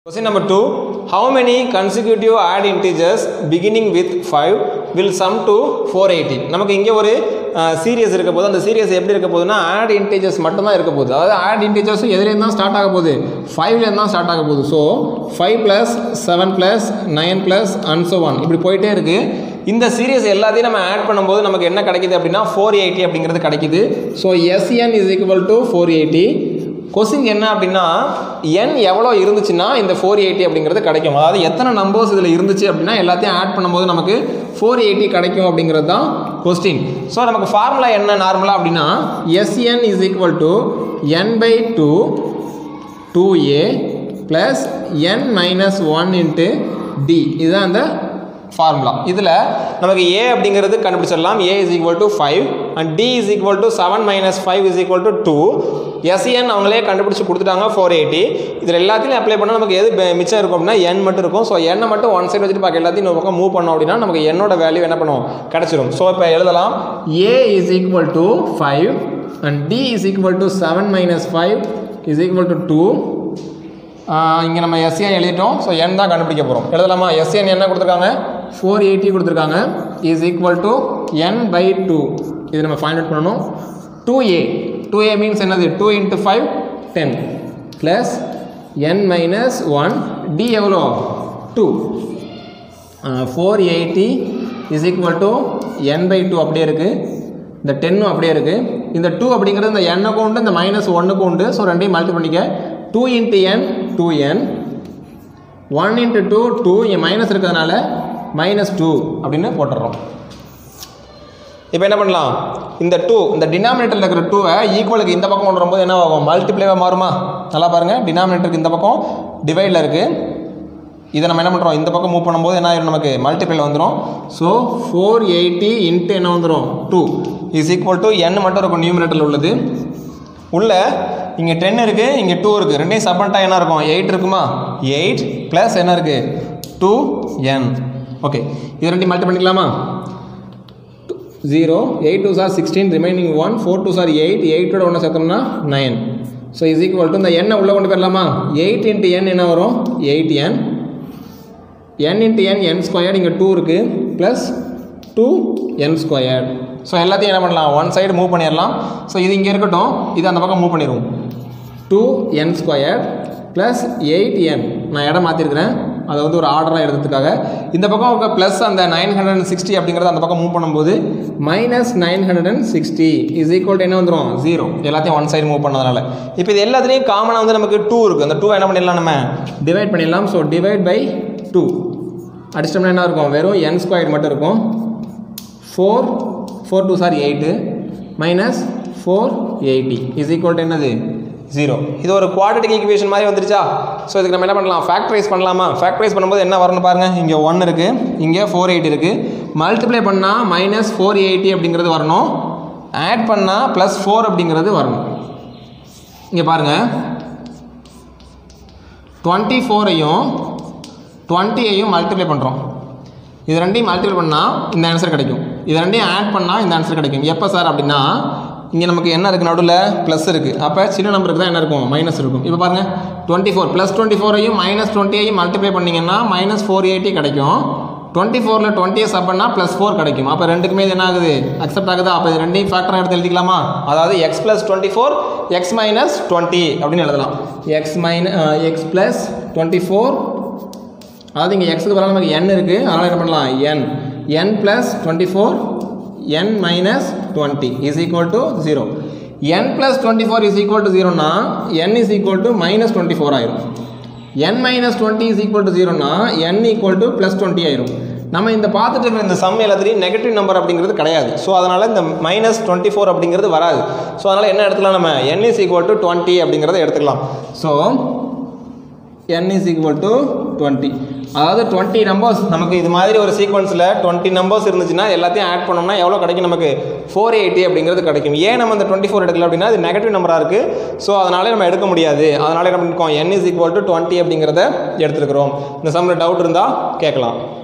Question number 2. How many consecutive add integers beginning with 5 will sum to 480? நமக்கு இங்கே ஒரு serious இருக்க போது அந்த சீரியஸ் எப்படி இருக்க போகுதுன்னா ஆட் இன்டீஜர்ஸ் மட்டும்தான் இருக்க போகுது அதாவது ஆட் இன்டீஜர்ஸ் எதுலேருந்து தான் ஸ்டார்ட் ஆக போகுது ஃபைவ்லேருந்து தான் ஸ்டார்ட் ஆக போகுது so five plus seven plus nine plus and so one இப்படி போயிட்டே இருக்குது இந்த சீரியஸ் எல்லாத்தையும் நம்ம ஆட் பண்ணும்போது நமக்கு என்ன கிடைக்குது அப்படின்னா ஃபோர் எயிட்டி அப்படிங்கிறது கிடைக்குது so SN is equal to four eighty question என்ன அப்படின்னா என் எவ்வளோ இருந்துச்சுன்னா இந்த ஃபோர் எயிட்டி அப்படிங்கிறது கிடைக்கும் அதாவது எத்தனை நம்பர்ஸ் இதில் இருந்துச்சு அப்படின்னா எல்லாத்தையும் ஆட் பண்ணும்போது நமக்கு ஃபோர் எயிட்டி கிடைக்கும் அப்படிங்கிறது தான் கொஸ்டின் ஸோ நமக்கு ஃபார்முலா என்ன நார்மலாக அப்படின்னா SN is equal to n by two two a plus n minus one into d இதுதான் அந்த ஃபார்முலா இதில் நமக்கு ஏ அப்படிங்கிறது கண்டுபிடிச்சிடலாம் a is equal to five and d is equal to seven minus five is equal to two SN அவங்களே கண்டுபிடிச்சி கொடுத்துட்டாங்க four eighty இதில் எல்லாத்தையும் அப்ளை பண்ணால் நமக்கு எது பெ- மிச்சம் இருக்கும் அப்படின்னா என் மட்டும் இருக்கும் ஸோ எண்ணை மட்டும் ஒன் சைடு வச்சுட்டு பாக்கி எல்லாத்தையும் இன்னொரு பக்கம் மூவ் பண்ணோம் அப்படின்னா நமக்கு என்னோட வேல்யூ என்ன பண்ணும் கிடச்சிரும் ஸோ இப்போ எழுதலாம் a is equal to five and d is equal to seven minus five is equal to two இங்கே நம்ம எஸ்என் எழுதிட்டோம் ஸோ என் தான் கண்டுபிடிக்க போகிறோம் எழுதலாமா எஸ்என் என்ன கொடுத்துருக்காங்க ஃபோர் எயிட்டி கொடுத்துருக்காங்க is equal to n by two இது நம்ம ஃபைண்ட் அவுட் பண்ணணும் two a two a means என்னது two into five ten plus n minus one d எவ்வளோ two four eighty is equal to n by two அப்படியே இருக்குது இந்த டென்னும் அப்படியே இருக்குது இந்த டூ அப்படிங்கிறது இந்த எண்ணுக்கும் உண்டு இந்த மைனஸ் ஒன்றுக்கும் உண்டு ஸோ ரெண்டையும் மல்டி பண்ணிக்க two into n two n one into two two இங்கே மைனஸ் இருக்கிறதுனால மைனஸ் டூ அப்படின்னு போட்டுடுறோம் இப்போ என்ன பண்ணலாம் இந்த டூ இந்த டினாமினேட்டரில் இருக்கிற டூவை ஈக்குவலுக்கு இந்த பக்கம் கொண்டு வரும்போது என்ன ஆகும் மல்டிப்ளேவாக மாறுமா நல்லா பாருங்கள் டினாமினேட்டருக்கு இந்த பக்கம் டிவைடில் இருக்குது இதை நம்ம என்ன பண்ணுறோம் இந்த பக்கம் மூவ் பண்ணும்போது என்ன ஆயிரும் நமக்கு மல்டிப்ளைல வந்துடும் ஸோ ஃபோர் எயிட்டி இன்ட்டு என்ன வந்துடும் two is equal to n மட்டும் இருக்கும் நியூமினேட்டரில் உள்ளது உள்ள இங்கே டென் இருக்குது இங்கே டூ இருக்குது ரெண்டையும் சப்பன்ட்டாக என்ன இருக்கும் எயிட் இருக்குமா எயிட் ப்ளஸ் என்ன இருக்குது டூ என் ஓகே இது ரெண்டையும் மல்டி பண்ணிக்கலாமா zero eight two sir sixteen remaining one four two sir eight எயிட்டோட ஒன்று சேர்த்தோம்னா nine so is equal to இந்த எண்ணை உள்ளே கொண்டு போயிடலாமா எயிட் இன்ட்டு என் என்ன வரும் eight n n into n n square இங்கே டூ இருக்குது plus two n square so எல்லாத்தையும் என்ன பண்ணலாம் ஒன் சைடு மூவ் பண்ணிடலாம் ஸோ இது இங்கே இருக்கட்டும் இது அந்த பக்கம் மூவ் பண்ணிடுவோம் two n square plus eight n நான் இடம் மாற்றிருக்கிறேன் அதை வந்து ஒரு ஆர்டராக எடுத்ததுக்காக இந்த பக்கம் இருக்க ப்ளஸ் அந்த நைன் ஹண்ட்ரட் அண்ட் சிக்ஸ்டி அப்படிங்கிறத அந்த பக்கம் மூவ் பண்ணும்போது minus nine hundred and sixty is equal என்ன வந்துடும் ஜீரோ எல்லாத்தையும் ஒன் சைடு மூவ் பண்ணதுனால இப்போ இது எல்லாத்துலேயும் காமனாக வந்து நமக்கு டூ இருக்குது அந்த டூ என்ன பண்ணிடலாம் நம்ம டிவைட் பண்ணிடலாம் ஸோ டிவைட் பை டூ அடிச்சிட்டோம்னா என்ன இருக்கும் வெறும் என் ஸ்கொயர் மட்டும் இருக்கும் four four two sir eight minus four eighty is equal என்னது ஜீரோ இது ஒரு குவாட்ரட்டிக் ஈக்குவேஷன் மாதிரி வந்துருச்சா ஸோ இதுக்கு நம்ம என்ன பண்ணலாம் ஃபேக்டரைஸ் பண்ணலாமா ஃபேக்டரைஸ் பண்ணும்போது என்ன வரணும் பாருங்கள் இங்கே ஒன் இருக்குது இங்கே ஃபோர் எயிட்டி இருக்குது மல்டிப்ளை பண்ணால் மைனஸ் ஃபோர் எயிட்டி அப்படிங்கிறது வரணும் ஆட் பண்ணால் ப்ளஸ் ஃபோர் அப்படிங்கிறது வரணும் இங்கே பாருங்கள் டுவெண்ட்டி ஃபோரையும் டுவெண்ட்டியையும் மல்டிப்ளை பண்ணுறோம் இது ரெண்டையும் மல்டிப்ளை பண்ணால் இந்த ஆன்சர் கிடைக்கும் இது ரெண்டையும் ஆட் பண்ணால் இந்த ஆன்சர் கிடைக்கும் எப்போ சார் அப்படின்னா இங்கே நமக்கு என்ன இருக்குது நடுவில் ப்ளஸ் இருக்குது அப்போ சின்ன நம்பருக்கு தான் என்ன இருக்கும் மைனஸ் இருக்கும் இப்போ பாருங்கள் டுவெண்ட்டி ஃபோர் ப்ளஸ் டுவெண்ட்டி ஃபோரையும் மைனஸ் டுவெண்ட்டியையும் மல்டிப்ளை பண்ணிங்கன்னா மைனஸ் ஃபோர் எயிட்டி கிடைக்கும் டுவெண்ட்டி ஃபோரில் டுவெண்ட்டியை சப் பண்ணால் ப்ளஸ் ஃபோர் கிடைக்கும் அப்போ ரெண்டுக்குமே இது என்ன ஆகுது அக்செப்ட் ஆகுதா அப்போ இது ரெண்டையும் ஃபேக்டராக எடுத்து எழுதிக்கலாமா அதாவது x plus twenty four x minus twenty அப்படின்னு எழுதலாம் x minus x plus twenty four அதாவது இங்கே எக்ஸுக்கு பதிலாக நமக்கு n இருக்குது அதனால் என்ன பண்ணலாம் n n plus twenty four n minus twenty is equal to zero n plus twenty four is equal to ஜீரோனா n is equal to minus twenty four ஆயிரும் n minus twenty is equal to ஜீரோனா n equal to plus twenty ஆயிரும் நம்ம இந்த பார்த்துட்டு இருக்கிற இந்த some எல்லாத்துலேயும் நெகட்டிவ் நம்பர் அப்படிங்கிறது கிடையாது ஸோ அதனால் இந்த மைனஸ் டுவெண்ட்டி ஃபோர் அப்படிங்கிறது வராது ஸோ அதனால் என்ன எடுத்துக்கலாம் நம்ம n is equal to twenty அப்படிங்கிறத எடுத்துக்கலாம் so n is equal to twenty அதாவது டுவெண்ட்டி நம்பர்ஸ் நமக்கு இது மாதிரி ஒரு சீக்வன்ஸில் டுவெண்ட்டி நம்பர்ஸ் இருந்துச்சுன்னா எல்லாத்தையும் ஆட் பண்ணோம்னா எவ்வளோ கிடைக்கும் நமக்கு ஃபோர் எயிட்டி அப்படிங்கிறது கிடைக்கும் ஏன் நம்ம இந்த டுவெண்ட்டி ஃபோர் எடுக்கல அப்படின்னா இது நெகட்டிவ் நம்பராக இருக்குது ஸோ அதனால நம்ம எடுக்க முடியாது அதனால என்ன பண்ணிருக்கோம் n is equal to twenty அப்படிங்கிறத எடுத்துருக்கிறோம் இந்த சம்மில் டவுட் இருந்தால் கேட்கலாம்